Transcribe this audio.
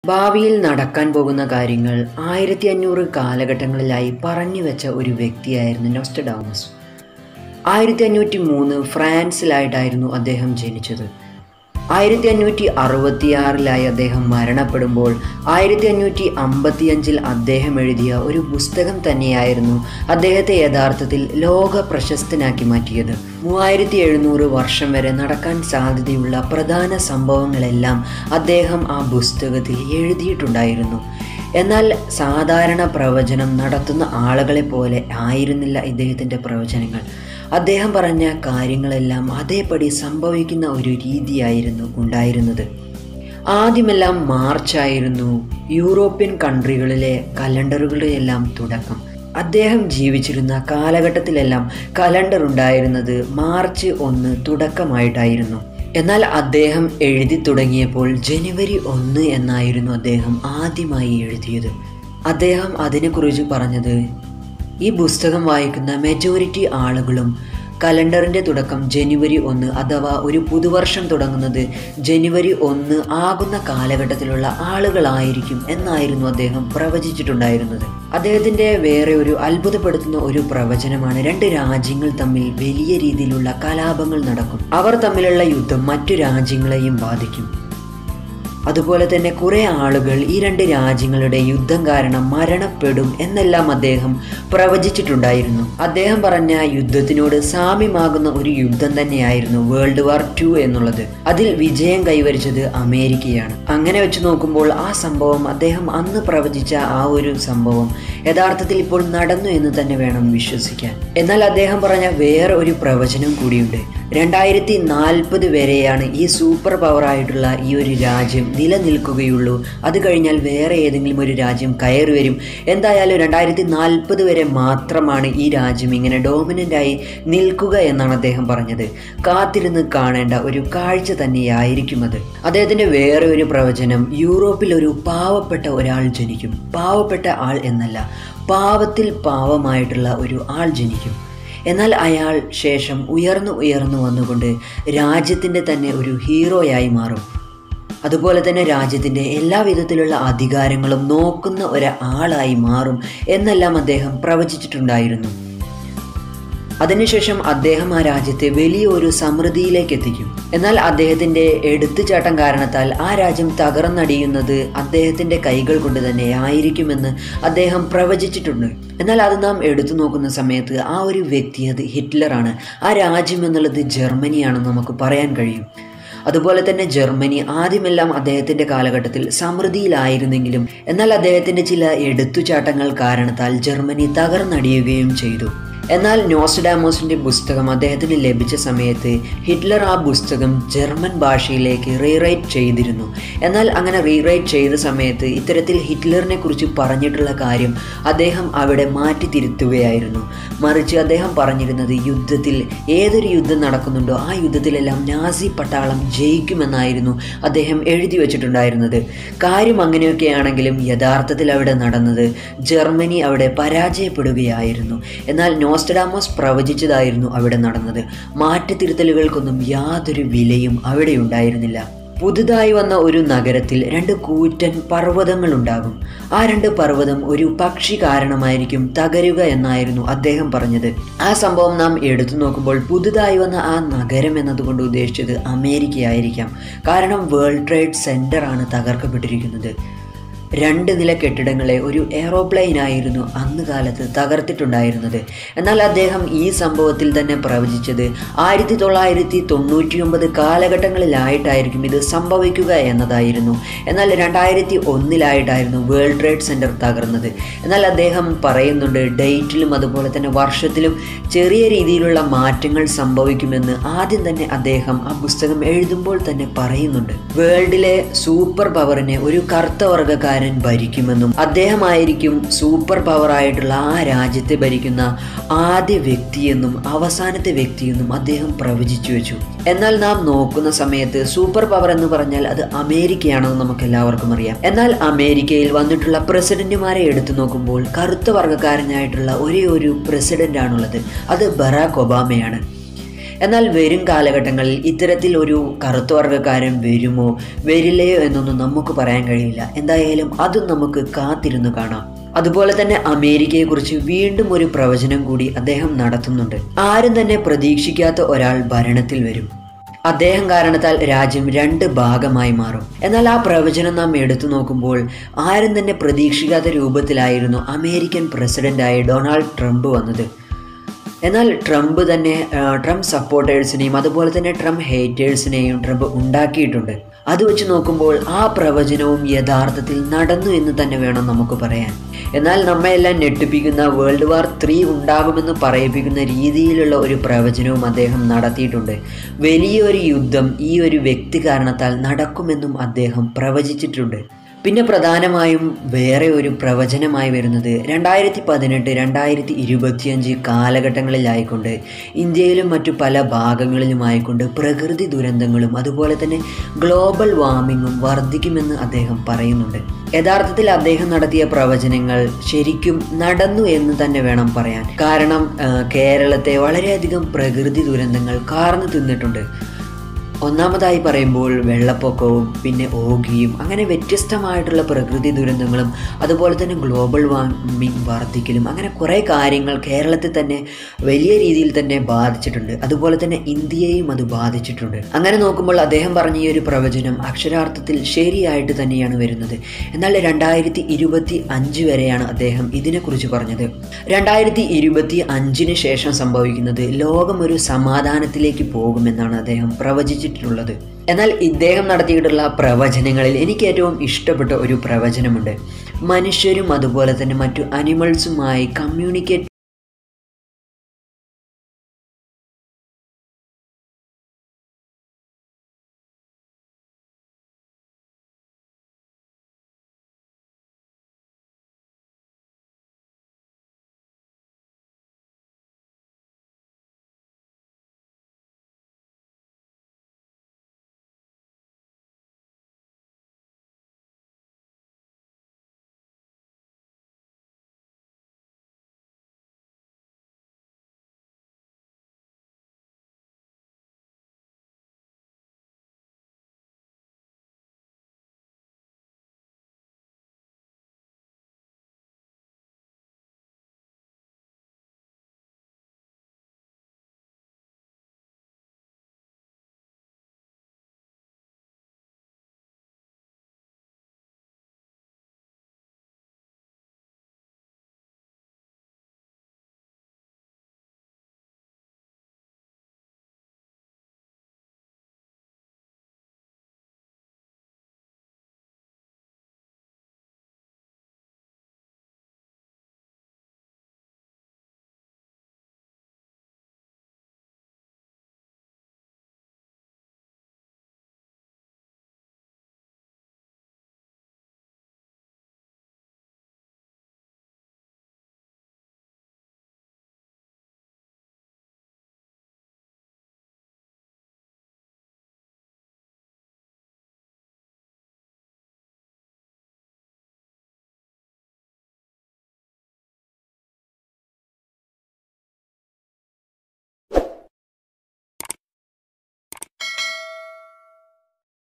ഭാവിയിൽ നടക്കാൻ പോകുന്ന കാര്യങ്ങൾ ആയിരത്തി അഞ്ഞൂറ് കാലഘട്ടങ്ങളിലായി പറഞ്ഞു വെച്ച ഒരു വ്യക്തിയായിരുന്നു നോസ്റ്റഡാമസ് ആയിരത്തി അഞ്ഞൂറ്റി മൂന്ന് ഫ്രാൻസിലായിട്ടായിരുന്നു അദ്ദേഹം ജനിച്ചത് ആയിരത്തി അഞ്ഞൂറ്റി അറുപത്തിയാറിലായി അദ്ദേഹം മരണപ്പെടുമ്പോൾ ആയിരത്തി അഞ്ഞൂറ്റി അമ്പത്തിയഞ്ചിൽ അദ്ദേഹം എഴുതിയ ഒരു പുസ്തകം തന്നെയായിരുന്നു അദ്ദേഹത്തെ യഥാർത്ഥത്തിൽ ലോക പ്രശസ്തനാക്കി മാറ്റിയത് മൂവായിരത്തി എഴുന്നൂറ് വർഷം വരെ നടക്കാൻ സാധ്യതയുള്ള പ്രധാന സംഭവങ്ങളെല്ലാം അദ്ദേഹം ആ പുസ്തകത്തിൽ എഴുതിയിട്ടുണ്ടായിരുന്നു എന്നാൽ സാധാരണ പ്രവചനം നടത്തുന്ന ആളുകളെ പോലെ ആയിരുന്നില്ല ഇദ്ദേഹത്തിൻ്റെ പ്രവചനങ്ങൾ അദ്ദേഹം പറഞ്ഞ കാര്യങ്ങളെല്ലാം അതേപടി സംഭവിക്കുന്ന ഒരു രീതിയായിരുന്നു ഉണ്ടായിരുന്നത് ആദ്യമെല്ലാം മാർച്ചായിരുന്നു യൂറോപ്യൻ കൺട്രികളിലെ കലണ്ടറുകളുടെയെല്ലാം തുടക്കം അദ്ദേഹം ജീവിച്ചിരുന്ന കാലഘട്ടത്തിലെല്ലാം കലണ്ടർ ഉണ്ടായിരുന്നത് മാർച്ച് ഒന്ന് തുടക്കമായിട്ടായിരുന്നു എന്നാൽ അദ്ദേഹം എഴുതി തുടങ്ങിയപ്പോൾ ജനുവരി ഒന്ന് എന്നായിരുന്നു അദ്ദേഹം ആദ്യമായി എഴുതിയത് അദ്ദേഹം അതിനെക്കുറിച്ച് പറഞ്ഞത് ഈ പുസ്തകം വായിക്കുന്ന മെജോറിറ്റി ആളുകളും കലണ്ടറിൻ്റെ തുടക്കം ജനുവരി ഒന്ന് അഥവാ ഒരു പുതുവർഷം തുടങ്ങുന്നത് ജനുവരി ഒന്ന് ആകുന്ന കാലഘട്ടത്തിലുള്ള ആളുകളായിരിക്കും എന്നായിരുന്നു അദ്ദേഹം പ്രവചിച്ചിട്ടുണ്ടായിരുന്നത് അദ്ദേഹത്തിൻ്റെ വേറെ ഒരു അത്ഭുതപ്പെടുത്തുന്ന ഒരു പ്രവചനമാണ് രണ്ട് രാജ്യങ്ങൾ തമ്മിൽ വലിയ രീതിയിലുള്ള കലാപങ്ങൾ നടക്കും അവർ തമ്മിലുള്ള യുദ്ധം മറ്റു രാജ്യങ്ങളെയും ബാധിക്കും അതുപോലെ തന്നെ കുറേ ആളുകൾ ഈ രണ്ട് രാജ്യങ്ങളുടെ യുദ്ധം കാരണം മരണപ്പെടും എന്നെല്ലാം അദ്ദേഹം പ്രവചിച്ചിട്ടുണ്ടായിരുന്നു അദ്ദേഹം പറഞ്ഞ യുദ്ധത്തിനോട് സാമ്യമാകുന്ന ഒരു യുദ്ധം തന്നെയായിരുന്നു വേൾഡ് വാർ ടു എന്നുള്ളത് അതിൽ വിജയം കൈവരിച്ചത് അമേരിക്കയാണ് അങ്ങനെ വെച്ച് നോക്കുമ്പോൾ ആ സംഭവം അദ്ദേഹം അന്ന് പ്രവചിച്ച ആ ഒരു സംഭവം യഥാർത്ഥത്തിൽ ഇപ്പോൾ നടന്നു എന്ന് തന്നെ വേണം വിശ്വസിക്കാൻ എന്നാൽ അദ്ദേഹം പറഞ്ഞ വേറെ ഒരു പ്രവചനം കൂടിയുണ്ട് രണ്ടായിരത്തി നാൽപ്പത് വരെയാണ് ഈ സൂപ്പർ പവർ ആയിട്ടുള്ള ഈ ഒരു രാജ്യം നിലനിൽക്കുകയുള്ളൂ അത് കഴിഞ്ഞാൽ വേറെ ഏതെങ്കിലും ഒരു രാജ്യം കയറി വരും എന്തായാലും രണ്ടായിരത്തി നാൽപ്പത് വരെ മാത്രമാണ് ഈ രാജ്യം ഇങ്ങനെ ഡോമിനൻ്റ് ആയി നിൽക്കുക എന്നാണ് അദ്ദേഹം പറഞ്ഞത് കാത്തിരുന്ന് കാണേണ്ട ഒരു കാഴ്ച തന്നെയായിരിക്കും അത് അദ്ദേഹത്തിൻ്റെ വേറെ ഒരു പ്രവചനം യൂറോപ്പിൽ ഒരു പാവപ്പെട്ട ഒരാൾ ജനിക്കും പാവപ്പെട്ട ആൾ എന്നല്ല പാവത്തിൽ പാവമായിട്ടുള്ള ഒരു ആൾ ജനിക്കും എന്നാൽ അയാൾ ശേഷം ഉയർന്നു ഉയർന്നു വന്നുകൊണ്ട് രാജ്യത്തിൻ്റെ തന്നെ ഒരു ഹീറോയായി മാറും അതുപോലെ തന്നെ രാജ്യത്തിൻ്റെ എല്ലാ വിധത്തിലുള്ള അധികാരങ്ങളും നോക്കുന്ന ഒരാളായി മാറും എന്നെല്ലാം അദ്ദേഹം പ്രവചിച്ചിട്ടുണ്ടായിരുന്നു അതിനുശേഷം അദ്ദേഹം ആ രാജ്യത്തെ വലിയൊരു സമൃദ്ധിയിലേക്ക് എത്തിക്കും എന്നാൽ അദ്ദേഹത്തിൻ്റെ എടുത്തുചാട്ടം കാരണത്താൽ ആ രാജ്യം തകർന്നടിയുന്നത് അദ്ദേഹത്തിൻ്റെ കൈകൾ കൊണ്ട് തന്നെ ആയിരിക്കുമെന്ന് അദ്ദേഹം പ്രവചിച്ചിട്ടുണ്ട് എന്നാൽ അത് നാം എടുത്തു നോക്കുന്ന സമയത്ത് ആ ഒരു വ്യക്തി അത് ഹിറ്റ്ലറാണ് ആ രാജ്യം എന്നുള്ളത് ജർമ്മനിയാണെന്ന് നമുക്ക് പറയാൻ കഴിയും അതുപോലെ തന്നെ ജർമ്മനി ആദ്യമെല്ലാം അദ്ദേഹത്തിൻ്റെ കാലഘട്ടത്തിൽ സമൃദ്ധിയിലായിരുന്നെങ്കിലും എന്നാൽ അദ്ദേഹത്തിൻ്റെ ചില എടുത്തുചാട്ടങ്ങൾ കാരണത്താൽ ജർമ്മനി തകർന്നടിയുകയും ചെയ്തു എന്നാൽ നോസ്ഡാമോസിൻ്റെ പുസ്തകം അദ്ദേഹത്തിന് ലഭിച്ച സമയത്ത് ഹിറ്റ്ലർ ആ പുസ്തകം ജർമ്മൻ ഭാഷയിലേക്ക് റീറൈറ്റ് ചെയ്തിരുന്നു എന്നാൽ അങ്ങനെ റീറൈറ്റ് ചെയ്ത സമയത്ത് ഇത്തരത്തിൽ ഹിറ്റ്ലറിനെ കുറിച്ച് പറഞ്ഞിട്ടുള്ള കാര്യം അദ്ദേഹം അവിടെ മാറ്റി തിരുത്തുകയായിരുന്നു മറിച്ച് അദ്ദേഹം പറഞ്ഞിരുന്നത് യുദ്ധത്തിൽ ഏതൊരു യുദ്ധം നടക്കുന്നുണ്ടോ ആ യുദ്ധത്തിലെല്ലാം നാസി പട്ടാളം ജയിക്കുമെന്നായിരുന്നു അദ്ദേഹം എഴുതി വച്ചിട്ടുണ്ടായിരുന്നത് കാര്യം അങ്ങനെയൊക്കെയാണെങ്കിലും യഥാർത്ഥത്തിൽ അവിടെ നടന്നത് ജർമ്മനി അവിടെ പരാജയപ്പെടുകയായിരുന്നു എന്നാൽ നോസ്റ്റഡാമോസ് പ്രവചിച്ചതായിരുന്നു അവിടെ നടന്നത് മാറ്റത്തിരുത്തലുകൾക്കൊന്നും യാതൊരു വിലയും അവിടെ ഉണ്ടായിരുന്നില്ല പുതുതായി വന്ന ഒരു നഗരത്തിൽ രണ്ട് കൂറ്റൻ പർവ്വതങ്ങൾ ഉണ്ടാകും ആ രണ്ട് പർവ്വതം ഒരു പക്ഷി കാരണമായിരിക്കും തകരുക എന്നായിരുന്നു അദ്ദേഹം പറഞ്ഞത് ആ സംഭവം നാം എടുത്തു നോക്കുമ്പോൾ പുതുതായി വന്ന ആ നഗരം എന്നതുകൊണ്ട് ഉദ്ദേശിച്ചത് അമേരിക്കയായിരിക്കാം കാരണം വേൾഡ് ട്രേഡ് സെൻ്റർ ആണ് തകർക്കപ്പെട്ടിരിക്കുന്നത് രണ്ട് നില കെട്ടിടങ്ങളെ ഒരു എയറോപ്ലെയിൻ ആയിരുന്നു അന്ന് കാലത്ത് തകർത്തിട്ടുണ്ടായിരുന്നത് എന്നാൽ അദ്ദേഹം ഈ സംഭവത്തിൽ തന്നെ പ്രവചിച്ചത് ആയിരത്തി തൊള്ളായിരത്തി തൊണ്ണൂറ്റി ഒമ്പത് കാലഘട്ടങ്ങളിലായിട്ടായിരിക്കും ഇത് സംഭവിക്കുക എന്നതായിരുന്നു എന്നാൽ രണ്ടായിരത്തി ഒന്നിലായിട്ടായിരുന്നു വേൾഡ് ട്രേഡ് സെൻറ്റർ തകർന്നത് എന്നാൽ അദ്ദേഹം പറയുന്നുണ്ട് ഡേറ്റിലും അതുപോലെ തന്നെ വർഷത്തിലും ചെറിയ രീതിയിലുള്ള മാറ്റങ്ങൾ സംഭവിക്കുമെന്ന് ആദ്യം തന്നെ അദ്ദേഹം ആ പുസ്തകം എഴുതുമ്പോൾ തന്നെ പറയുന്നുണ്ട് വേൾഡിലെ സൂപ്പർ പവറിനെ ഒരു കറുത്ത വർഗ്ഗക്കാരൻ ഭരിക്കുമെന്നും അദ്ദേഹമായിരിക്കും സൂപ്പർ പവർ ആയിട്ടുള്ള ആ രാജ്യത്തെ ഭരിക്കുന്ന ആദ്യ വ്യക്തിയെന്നും അവസാനത്തെ വ്യക്തിയെന്നും അദ്ദേഹം പ്രവചിച്ചു വെച്ചു എന്നാൽ നാം നോക്കുന്ന സമയത്ത് സൂപ്പർ പവർ എന്ന് പറഞ്ഞാൽ അത് അമേരിക്കയാണെന്ന് നമുക്ക് എല്ലാവർക്കും അറിയാം എന്നാൽ അമേരിക്കയിൽ വന്നിട്ടുള്ള പ്രസിഡന്റുമാരെ എടുത്തു നോക്കുമ്പോൾ കറുത്ത വർഗ്ഗക്കാരനായിട്ടുള്ള ഒരേ ഒരു പ്രസിഡന്റ് ആണുള്ളത് അത് ബറാക് ഒബാമയാണ് എന്നാൽ വരും കാലഘട്ടങ്ങളിൽ ഇത്തരത്തിൽ ഒരു കറുത്തവർഗക്കാരൻ വരുമോ വരില്ലയോ എന്നൊന്നും നമുക്ക് പറയാൻ കഴിയില്ല എന്തായാലും അതും നമുക്ക് കാത്തിരുന്ന് കാണാം അതുപോലെ തന്നെ അമേരിക്കയെക്കുറിച്ച് വീണ്ടും ഒരു പ്രവചനം കൂടി അദ്ദേഹം നടത്തുന്നുണ്ട് ആരും തന്നെ പ്രതീക്ഷിക്കാത്ത ഒരാൾ ഭരണത്തിൽ വരും അദ്ദേഹം കാരണത്താൽ രാജ്യം രണ്ട് ഭാഗമായി മാറും എന്നാൽ ആ പ്രവചനം നാം എടുത്തു നോക്കുമ്പോൾ ആരും തന്നെ പ്രതീക്ഷിക്കാത്ത രൂപത്തിലായിരുന്നു അമേരിക്കൻ പ്രസിഡന്റായ ഡൊണാൾഡ് ട്രംപ് വന്നത് എന്നാൽ ട്രംപ് തന്നെ ആ, ട്രംപ് സപ്പോർട്ടേഴ്സിനെയും അതുപോലെ തന്നെ ട്രംപ് ഹേറ്റേഴ്സിനെയും ട്രംപ് ഉണ്ടാക്കിയിട്ടുണ്ട് അത് വെച്ച് നോക്കുമ്പോൾ ആ പ്രവചനവും യഥാർത്ഥത്തിൽ നടന്നു എന്ന് തന്നെ വേണം നമുക്ക് പറയാൻ എന്നാൽ നമ്മയെല്ലാം ഞെട്ടിപ്പിക്കുന്ന വേൾഡ് വാർ ത്രീ ഉണ്ടാകുമെന്ന് പറയിപ്പിക്കുന്ന രീതിയിലുള്ള ഒരു പ്രവചനവും അദ്ദേഹം നടത്തിയിട്ടുണ്ട് വലിയൊരു യുദ്ധം ഈ ഒരു വ്യക്തി കാരണത്താൽ നടക്കുമെന്നും അദ്ദേഹം പ്രവചിച്ചിട്ടുണ്ട് പിന്നെ പ്രധാനമായും വേറെ ഒരു പ്രവചനമായി വരുന്നത് രണ്ടായിരത്തി പതിനെട്ട് രണ്ടായിരത്തി ഇരുപത്തിയഞ്ച് കാലഘട്ടങ്ങളിലായിക്കൊണ്ട് ഇന്ത്യയിലും മറ്റു പല ഭാഗങ്ങളിലുമായിക്കൊണ്ട് പ്രകൃതി ദുരന്തങ്ങളും അതുപോലെ തന്നെ ഗ്ലോബൽ വാർമിങ്ങും വർദ്ധിക്കുമെന്ന് അദ്ദേഹം പറയുന്നുണ്ട് യഥാർത്ഥത്തിൽ അദ്ദേഹം നടത്തിയ പ്രവചനങ്ങൾ ശരിക്കും നടന്നു എന്ന് തന്നെ വേണം പറയാൻ കാരണം ആ, കേരളത്തെ വളരെയധികം പ്രകൃതി ദുരന്തങ്ങൾ കാർന്നു തിന്നിട്ടുണ്ട് ഒന്നാമതായി പറയുമ്പോൾ വെള്ളപ്പൊക്കവും പിന്നെ ഓഗിയും അങ്ങനെ വ്യത്യസ്തമായിട്ടുള്ള പ്രകൃതി ദുരന്തങ്ങളും അതുപോലെ തന്നെ ഗ്ലോബൽ വാർമിംഗ് വർദ്ധിക്കലും അങ്ങനെ കുറേ കാര്യങ്ങൾ കേരളത്തിൽ തന്നെ വലിയ രീതിയിൽ തന്നെ ബാധിച്ചിട്ടുണ്ട് അതുപോലെ തന്നെ ഇന്ത്യയെയും അത് ബാധിച്ചിട്ടുണ്ട് അങ്ങനെ നോക്കുമ്പോൾ അദ്ദേഹം പറഞ്ഞ ഈ ഒരു പ്രവചനം അക്ഷരാർത്ഥത്തിൽ ശരിയായിട്ട് തന്നെയാണ് വരുന്നത് എന്നാൽ രണ്ടായിരത്തി ഇരുപത്തി അഞ്ച് വരെയാണ് അദ്ദേഹം ഇതിനെക്കുറിച്ച് പറഞ്ഞത് രണ്ടായിരത്തി ഇരുപത്തി അഞ്ചിന് ശേഷം സംഭവിക്കുന്നത് ലോകം ഒരു സമാധാനത്തിലേക്ക് പോകുമെന്നാണ് അദ്ദേഹം പ്രവചിച്ചിട്ടുള്ളത് എന്നാൽ ഇദ്ദേഹം നടത്തിയിട്ടുള്ള പ്രവചനങ്ങളിൽ എനിക്ക് ഏറ്റവും ഇഷ്ടപ്പെട്ട ഒരു പ്രവചനമുണ്ട് മനുഷ്യരും അതുപോലെ തന്നെ മറ്റു അനിമൽസുമായി കമ്മ്യൂണിക്കേറ്റ്